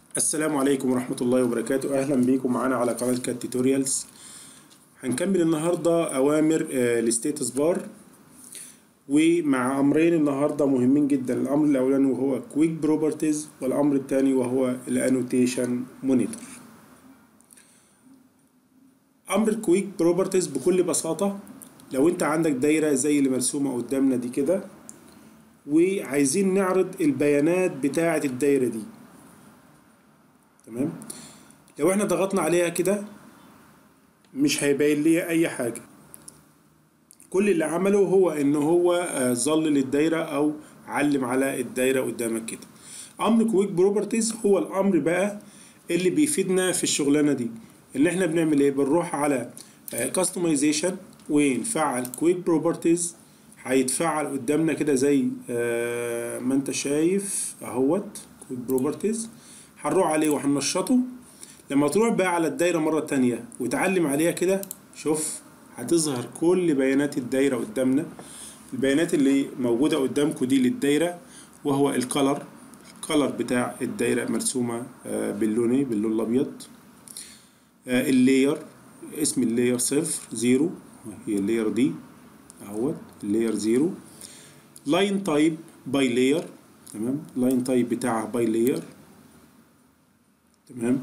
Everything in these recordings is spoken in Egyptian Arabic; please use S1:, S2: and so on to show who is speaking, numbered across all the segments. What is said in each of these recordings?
S1: السلام عليكم ورحمة الله وبركاته أهلا بيكم معانا على قناة كات توتوريالز هنكمل النهاردة أوامر الستيتس بار ومع أمرين النهاردة مهمين جدا الأمر الأولاني وهو كويك بروبرتيز والأمر الثاني وهو الانوتيشن مونيتور أمر الكويك بروبرتيز بكل بساطة لو أنت عندك دايرة زي اللي مرسومة قدامنا دي كده وعايزين نعرض البيانات بتاعة الدايرة دي تمام لو احنا ضغطنا عليها كده مش هيبين لي اي حاجة كل اللي عمله هو ان هو ظلل الدايرة او علم على الدايرة قدامك كده امر كويك بروبرتيز هو الامر بقى اللي بيفيدنا في الشغلانة دي اللي احنا بنعمل ايه بنروح على كاستمايزيشن ونفعل كويك بروبرتيز هيتفعل قدامنا كده زي ما انت شايف اهوت كويك بروبرتيز هنروح عليه وهننشطه لما تروح بقى على الدايرة مرة تانية وتعلم عليها كده شوف هتظهر كل بيانات الدايرة قدامنا البيانات اللي موجودة قدامكم دي للدايرة وهو الكلر الكلر بتاع الدايرة مرسومة باللون باللون الأبيض اللاير اسم اللاير صفر زيرو هي اللاير دي اهوت اللاير زيرو لاين تايب باي لاير تمام لاين تايب بتاعها باي لاير تمام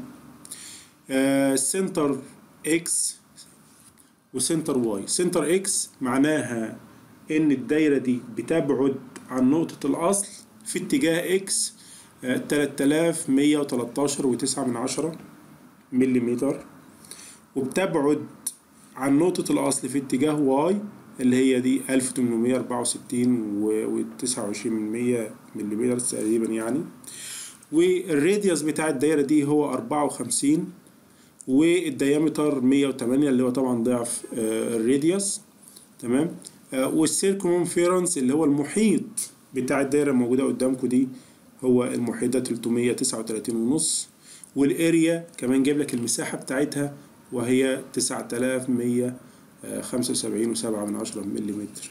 S1: سنتر اكس وسنتر واي سنتر اكس معناها ان الدايرة دي بتبعد عن نقطة الاصل في اتجاه اكس تلات الاف مية وتلاتاشر وتسعة من عشرة مليمتر وبتبعد عن نقطة الاصل في اتجاه واي اللي هي دي ألف تمنمية أربعة وستين وتسعة وعشرين من مية مليمتر تقريبا يعني والراديوس بتاع الدايرة دي هو أربعة وخمسين والديامتر مية وتمانية اللي هو طبعا ضعف الراديوس تمام والسيركمفيرنس اللي هو المحيط بتاع الدايرة الموجودة قدامكم دي هو المحيط ده تلتمية تسعة وتلاتين ونص والاريا كمان جايب لك المساحة بتاعتها وهي تسعة آلاف مية خمسة وسبعين وسبعة من عشرة مليمتر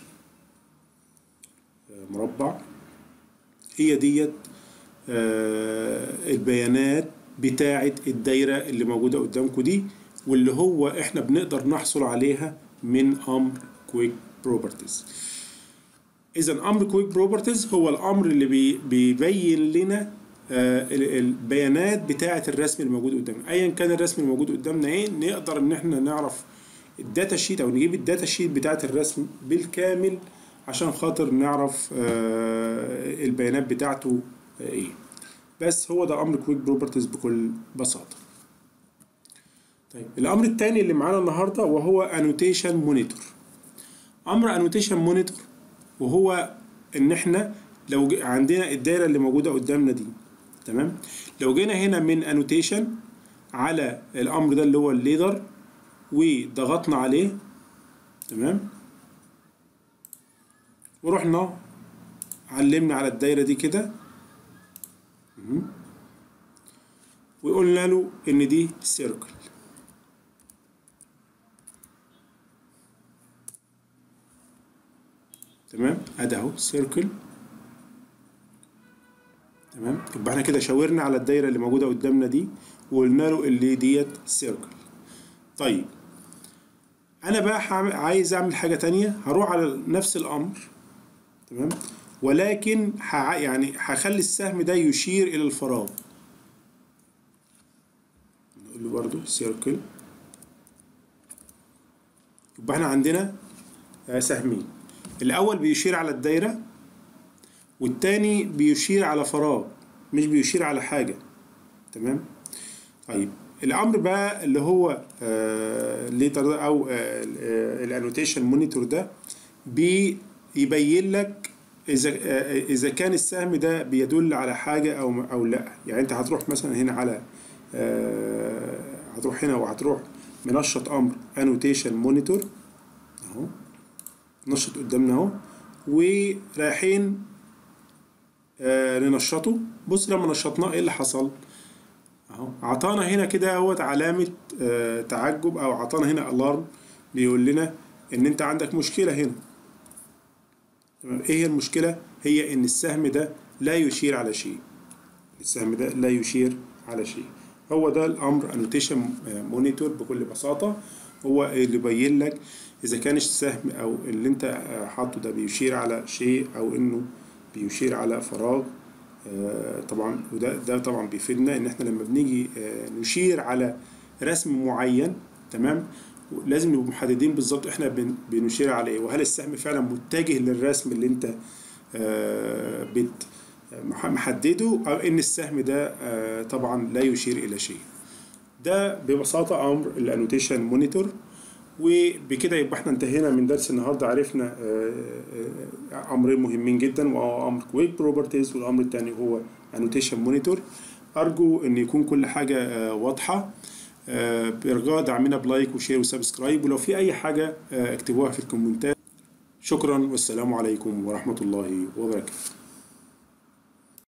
S1: مربع هي ديت البيانات بتاعة الدايرة اللي موجودة قدامكم دي واللي هو احنا بنقدر نحصل عليها من امر كويك بروبرتيز اذا امر كويك بروبرتيز هو الامر اللي بي بيبين لنا البيانات بتاعة الرسم الموجود قدامنا ايا كان الرسم الموجود قدامنا ايه نقدر ان احنا نعرف الداتا شيت او نجيب الداتا شيت بتاعة الرسم بالكامل عشان خاطر نعرف البيانات بتاعته ايه بس هو ده امر كويك بروبرتيز بكل بساطه طيب الامر الثاني اللي معانا النهارده وهو انوتيشن مونيتور امر انوتيشن مونيتور وهو ان احنا لو عندنا الدايره اللي موجوده قدامنا دي تمام لو جينا هنا من انوتيشن على الامر ده اللي هو الليدر وضغطنا عليه تمام ورحنا علمنا على الدايره دي كده وقلنا له ان دي سيركل تمام ادي اهو سيركل تمام يبقى احنا كده شاورنا على الدايره اللي موجوده قدامنا دي وقلنا له اللي ديت سيركل طيب انا بقى عايز اعمل حاجه تانية هروح على نفس الامر تمام ولكن ح... يعني هخلي السهم ده يشير الى الفراغ نقول له برضو سيركل يبقى احنا عندنا سهمين الاول بيشير على الدايره والتاني بيشير على فراغ مش بيشير على حاجه تمام طيب الامر بقى اللي هو آه ليتر ده او آه الانوتيشن مونيتور ده بيبين لك اذا اذا كان السهم ده بيدل على حاجه او او لا يعني انت هتروح مثلا هنا على هتروح هنا وهتروح منشط امر انوتيشن مونيتور اهو نشط قدامنا اهو ورايحين ننشطه بص لما نشطناه ايه اللي حصل اهو عطانا هنا كده اهوت علامه تعجب او عطانا هنا الارم بيقول لنا ان انت عندك مشكله هنا ايه هي المشكلة؟ هي ان السهم ده لا يشير على شيء السهم ده لا يشير على شيء هو ده الامر انوتيشن مونيتور بكل بساطه هو اللي يبين لك اذا كان السهم او اللي انت حاطه ده بيشير على شيء او انه بيشير على فراغ طبعا وده ده طبعا بيفيدنا ان احنا لما بنيجي نشير على رسم معين تمام لازم نبقى محددين بالظبط احنا بنشير على ايه وهل السهم فعلا متجه للرسم اللي انت بت محدده او ان السهم ده طبعا لا يشير الى شيء ده ببساطة امر الانوتيشن مونيتور وبكده يبقى احنا انتهينا من درس النهارده عرفنا امرين مهمين جدا وهو امر كويك بروبرتيز والامر الثاني هو انوتيشن مونيتور ارجو ان يكون كل حاجه واضحه برجاء دعمنا بلايك وشير وسبسكرايب ولو في اي حاجه اكتبوها في الكومنتات شكرا والسلام عليكم ورحمه الله وبركاته